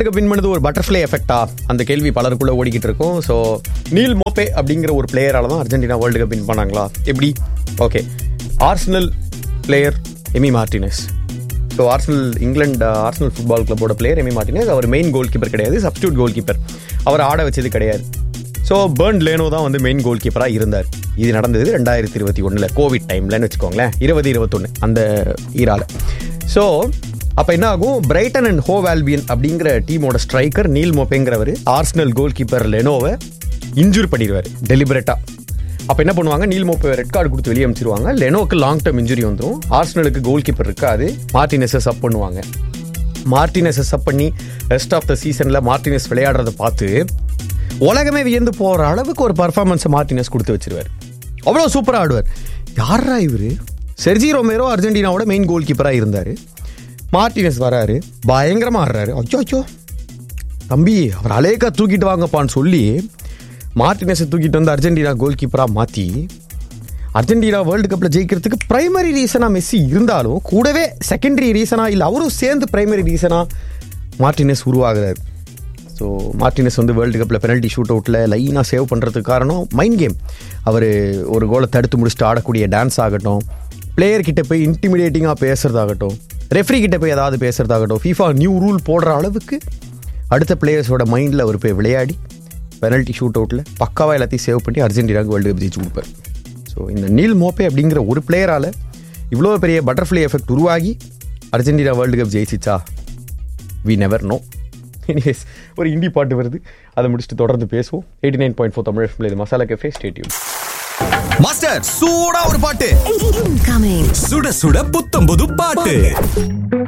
Win பண்ணது ஒரு butterfly எஃபெக்டா அந்த கேள்வி பலருக்குள்ள ஓடிக்கிட்டு இருக்கும் ஸோ நீல் மோப்பே அப்படிங்கிற ஒரு பிளேயரால தான் அர்ஜென்டினா வேர்ல்டு கப் வின் பண்ணாங்களா எப்படி okay Arsenal player Emi Martinez so Arsenal இங்கிலாந்து ஆர்சனல் ஃபுட்பால் கிளப்போட பிளேயர் எமி மார்டினஸ் அவர் மெயின் கோல் கீப்பர் கிடையாது சப்ஸ்டியூட் கோல் கீப்பர் அவர் ஆட வச்சது கிடையாது ஸோ பேர்ன் லேனோ தான் வந்து மெயின் கோல் கீப்பராக இருந்தார் இது நடந்தது ரெண்டாயிரத்தி இருபத்தி ஒன்றில் கோவிட் டைம்லன்னு வச்சுக்கோங்களேன் இருபது இருபத்தொன்று அந்த ஈரால ஸோ அப்போ என்ன ஆகும் பிரைட்டன் அண்ட் ஹோவ் ஆல்பியன் அப்படிங்கிற டீமோட ஸ்ட்ரைக்கர் நீல் மோப்பேங்கிறவர் ஆர்சனல் கோல் கீப்பர் லெனோவை இன்ஜூர் பண்ணிடுவார் டெலிபரேட்டாக அப்போ என்ன பண்ணுவாங்க நீல் மோப்பை ரெட் கார்டு கொடுத்து வெளியே அனுப்பிச்சிருவாங்க லெனோக்கு லாங் டேர்ம் இன்ஜுரி வந்துடும் ஆர்சனலுக்கு கோல் கீப்பர் இருக்காது மார்டினஸை சப் பண்ணுவாங்க மார்டினஸை சப் பண்ணி ரெஸ்ட் ஆஃப் த சீசனில் மார்டினஸ் விளையாடுறத பார்த்து உலகமே வியந்து போகிற அளவுக்கு ஒரு பர்ஃபார்மன்ஸை மார்டினஸ் கொடுத்து வச்சிருவார் அவ்வளோ சூப்பராக ஆடுவார் யாரா இவர் செர்ஜி ரொமேரோ அர்ஜென்டினாவோட மெயின் கோல் கீப்பராக இருந்தார் மார்டினஸ் வராரு பயங்கரமாக ஆடுறாரு அச்சோ அச்சோ தம்பி அவர் அலேக்கா தூக்கிட்டு வாங்கப்பான்னு சொல்லி மார்டினஸை தூக்கிட்டு வந்து அர்ஜென்டினா கோல் கீப்பராக மாற்றி அர்ஜென்டினா வேர்ல்டு கப்பில் ஜெயிக்கிறதுக்கு பிரைமரி ரீசனாக மெஸ்ஸி இருந்தாலும் கூடவே செகண்டரி ரீசனாக இல்லை அவரும் சேர்ந்து பிரைமரி ரீசனாக மார்டினஸ் உருவாகிறார் ஸோ மார்டினஸ் வந்து வேர்ல்டு கப்பில் பெனல்ட்டி ஷூட் அவுட்டில் லைனாக சேவ் பண்ணுறதுக்கு காரணம் மைண்ட் கேம் அவர் ஒரு கோலை தடுத்து முடிச்சுட்டு ஆடக்கூடிய டான்ஸ் ஆகட்டும் பிளேயர் கிட்ட போய் இன்டிமிடேட்டிங்காக பேசுறதாகட்டும் ரெஃப்ரி கிட்ட போய் ஏதாவது பேசுறதாகட்டும் ஃபீஃபா நியூ ரூல் போடுற அளவுக்கு அடுத்த பிளேயர்ஸோட மைண்டில் அவர் போய் விளையாடி பெனல்ட்டி ஷூட் அவுட்டில் பக்காவாக எல்லாத்தையும் சேவ் பண்ணி அர்ஜென்டினாவுக்கு வேர்ல்டு கப் ஜெயிச்சு கொடுப்பார் ஸோ இந்த நீல் மோப்பே அப்படிங்கிற ஒரு பிளேயரால் இவ்வளோ பெரிய பட்டர்ஃப்ளை எஃபெக்ட் உருவாகி அர்ஜென்டினா வேர்ல்டு கப் ஜெயிச்சிச்சா வி நெவர் நோ எனிவேஸ் ஒரு ஹிந்தி பாட்டு வருது அதை முடிச்சுட்டு தொடர்ந்து பேசுவோம் eighty nine point four Tamil FM ல இது மசாலா கஃபே ஸ்டேட்யூன் மாஸ்டர் சூடா ஒரு பாட்டு Incoming. சுட சுட புத்தம் புது பாட்டு